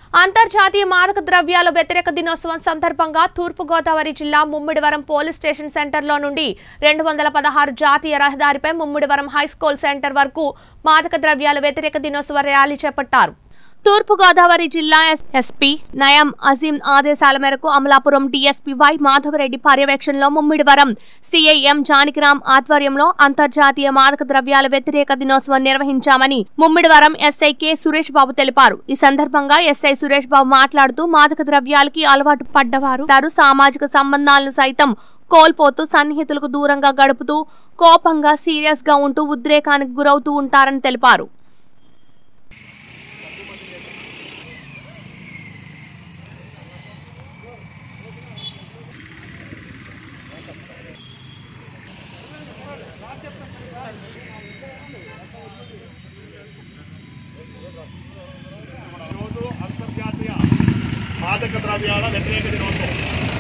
అంతర్జాతీయ మాదక ద్రవ్యాల వ్యతిరేక దినోత్సవం సందర్భంగా తూర్పుగోదావరి జిల్లా ముమ్మిడివరం పోలీస్ స్టేషన్ సెంటర్లో నుండి రెండు వందల పదహారు జాతీయ రహదారిపై ముమ్మిడివరం హైస్కూల్ సెంటర్ వరకు మాదక ద్రవ్యాల వ్యతిరేక దినోత్సవ ర్యాలీ చేపట్టారు తూర్పుగోదావరి జిల్లా ఎస్- ఎస్పీ నయం అజీం ఆదేశాల మేరకు అమలాపురం డీఎస్పీ వై మాధవరెడ్డి పర్యవేక్షణలో ముమ్మిడివరం సిఐఎం జానకిరాం ఆధ్వర్యంలో అంతర్జాతీయ మాదక ద్రవ్యాల వ్యతిరేక దినోత్సవం నిర్వహించామని ముమ్మిడివరం ఎస్ఐ కె సురేష్ బాబు తెలిపారు ఈ సందర్భంగా ఎస్ఐ సురేష్ బాబు మాట్లాడుతూ మాదక ద్రవ్యాలకి అలవాటు పడ్డవారు వారు సామాజిక సంబంధాలను సైతం కోల్పోతూ సన్నిహితులకు దూరంగా గడుపుతూ కోపంగా సీరియస్ గా ఉంటూ ఉద్రేకానికి గురవుతూ ఉంటారని తెలిపారు ఈరోజు అంతర్జాతీయ మాదక ద్రవ్యాల వ్యతిరేక దినోత్సవం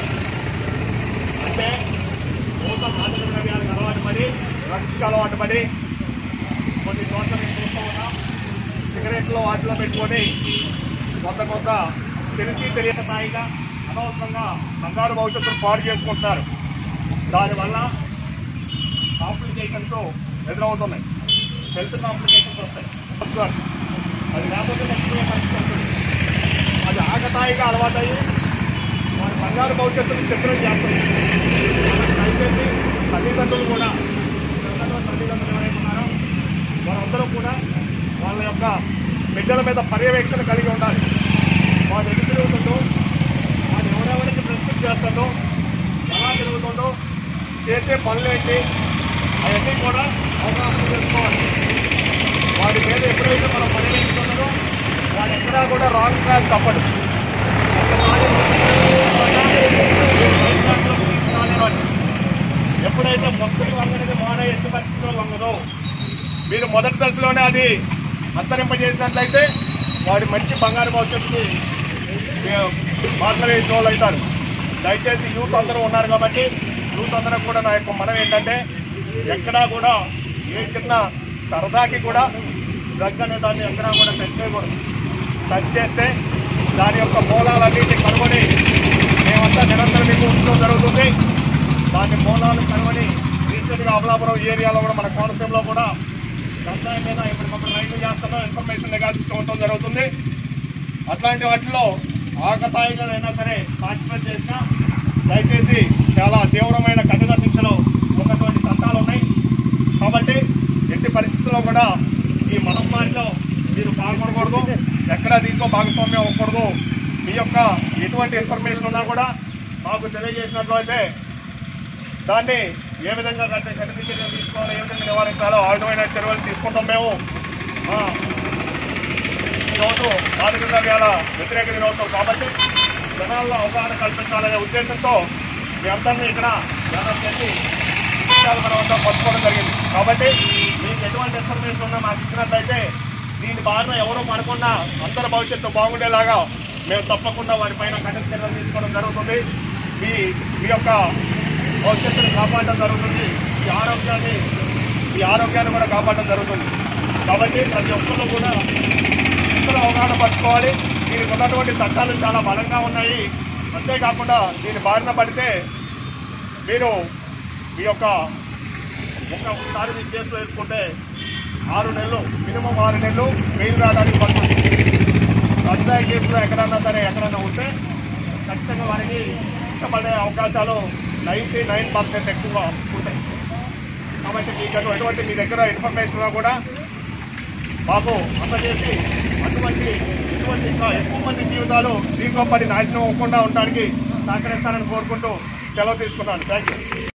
అంటే యువత మాదక ద్రవ్యాలకు అలవాటు పడి డ్రగ్స్కి అలవాటు పడి కొన్ని చోట్ల మేము చూస్తూ ఉన్నాం సిగరెట్లు వాటిలో పెట్టుకొని కొంత కొంత తెలిసి తెలియక స్థాయిగా అనవసరంగా బంగారు భవిష్యత్తును పాడు చేసుకుంటున్నారు దానివల్ల కాంప్లికేషన్స్ ఎదురవుతున్నాయి హెల్త్ కాంప్లికేషన్స్ వస్తాయి అది లేకపోతే చచ్చిపోయే పరిస్థితి వస్తుంది అది ఆకతాయిగా అలవాటయ్యి వారి బంగారు భవిష్యత్తును చిత్రం చేస్తుంది దయచేసి తల్లిదండ్రులు కూడా ఉన్నటువంటి తల్లిదండ్రులు ఎవరైతే ఉన్నారో వారందరూ కూడా వాళ్ళ యొక్క బిడ్డల మీద పర్యవేక్షణ కలిగి ఉండాలి వాడు ఎటు తిరుగుతుందో వాడు ఎవరెవరికి ప్రశ్న చేస్తుందో ఎలా తిరుగుతుందో చేసే పనులేంటి అవన్నీ కూడా అవగాహన చేసుకోవాలి వాడి మీద ఎప్పుడైతే మనం పర్యవేక్షిస్తున్నారో వాడు ఎక్కడా కూడా రాంగ్ ట్రాక్ తప్పడు ఎప్పుడైతే మొక్కలు వంగనేది మాన ఎత్తు పరిస్థితిలో వంగదో మీరు మొదటి దశలోనే అది అంతరింపజేసినట్లయితే వాడి మంచి బంగారు భవిష్యత్తుకి మార్గం వేసిన వాళ్ళు అవుతారు దయచేసి యూత్ అందరూ ఉన్నారు కాబట్టి యూత్ అందరూ కూడా నా యొక్క మనం ఏంటంటే ఎక్కడా కూడా ఏ చిన్న సరదాకి కూడా డ్రగ్ అనే దాన్ని ఎక్కడా కూడా టచ్ చేయకూడదు టచ్ చేస్తే దాని యొక్క మూలాలన్నింటినీ కనుగొని మేమంతా నిరంతరం మీకు ఉంచడం జరుగుతుంది దాని మూలాలు కనుగొని రీసెంట్గా అమలాపురం ఏరియాలో కూడా మన కోనసీమలో కూడా గంజాయి మీద ఇప్పటికప్పుడు రైలు చేస్తున్నాం ఇన్ఫర్మేషన్ నిఘాదిస్తూ ఉండటం జరుగుతుంది అట్లాంటి వాటిలో ఆకతాయిగా అయినా సరే పార్టిసిపేట్ చేసినా దయచేసి చాలా తీవ్రమైన కఠిన శిక్షలు ఉన్నటువంటి చట్టాలు ఉన్నాయి కాబట్టి ఎట్టి పరిస్థితుల్లో కూడా ఈ మనంపాటిలో మీరు పాల్గొనకూడదు ఎక్కడ దీంట్లో భాగస్వామ్యం అవ్వకూడదు మీ యొక్క ఎటువంటి ఇన్ఫర్మేషన్ ఉన్నా కూడా మాకు తెలియజేసినట్లయితే దాన్ని ఏ విధంగా కట్టే సర్టిఫికేట్ తీసుకోవాలి ఏ విధంగా నివారించాలో ఆ విధమైన చర్యలు తీసుకుంటాం మేము ఆ, ఈరోజు మాదక ద్రవ్యాల వ్యతిరేక దినోత్సవం కాబట్టి జనాల్లో అవగాహన కల్పించాలనే ఉద్దేశంతో మీ అందరినీ ఇక్కడ జనం చేసి విషయాలు మనం అంతా పంచుకోవడం జరిగింది కాబట్టి మీకు ఎటువంటి ఇన్ఫర్మేషన్ ఉన్నా మాకు ఇచ్చినట్లయితే దీని బారిన ఎవరూ పడకుండా అందరి భవిష్యత్తు బాగుండేలాగా మేము తప్పకుండా వారిపైన కఠిన చర్యలు తీసుకోవడం జరుగుతుంది మీ మీ యొక్క భవిష్యత్తును కాపాడడం జరుగుతుంది మీ ఆరోగ్యాన్ని మీ ఆరోగ్యాన్ని కూడా కాపాడడం జరుగుతుంది కాబట్టి ప్రతి ఒక్కరు కూడా అందరూ అవగాహన పట్టుకోవాలి దీనికి ఉన్నటువంటి చట్టాలు చాలా బలంగా ఉన్నాయి అంతేకాకుండా దీని బారిన పడితే మీరు మీ యొక్క ఒకసారి మీ కేసులో వేసుకుంటే ఆరు నెలలు మినిమం ఆరు నెలలు బెయిల్ రావడానికి పడుతుంది గంజాయి కేసులో ఎక్కడన్నా సరే ఎక్కడన్నా ఉంటే ఖచ్చితంగా వారికి శిక్ష పడే అవకాశాలు నైంటీ నైన్ పర్సెంట్ ఎక్కువగా ఉంటాయి కాబట్టి మీకు అటు- ఎటువంటి మీ దగ్గర ఇన్ఫర్మేషన్ ఉన్నా కూడా మాకు అందజేసి అటువంటి ఇటువంటి ఇంకా ఎక్కువ మంది జీవితాలు దీంట్లో పడి నాశనం అవ్వకుండా ఉండడానికి సహకరిస్తానని కోరుకుంటూ సెలవు తీసుకున్నాను థ్యాంక్ యూ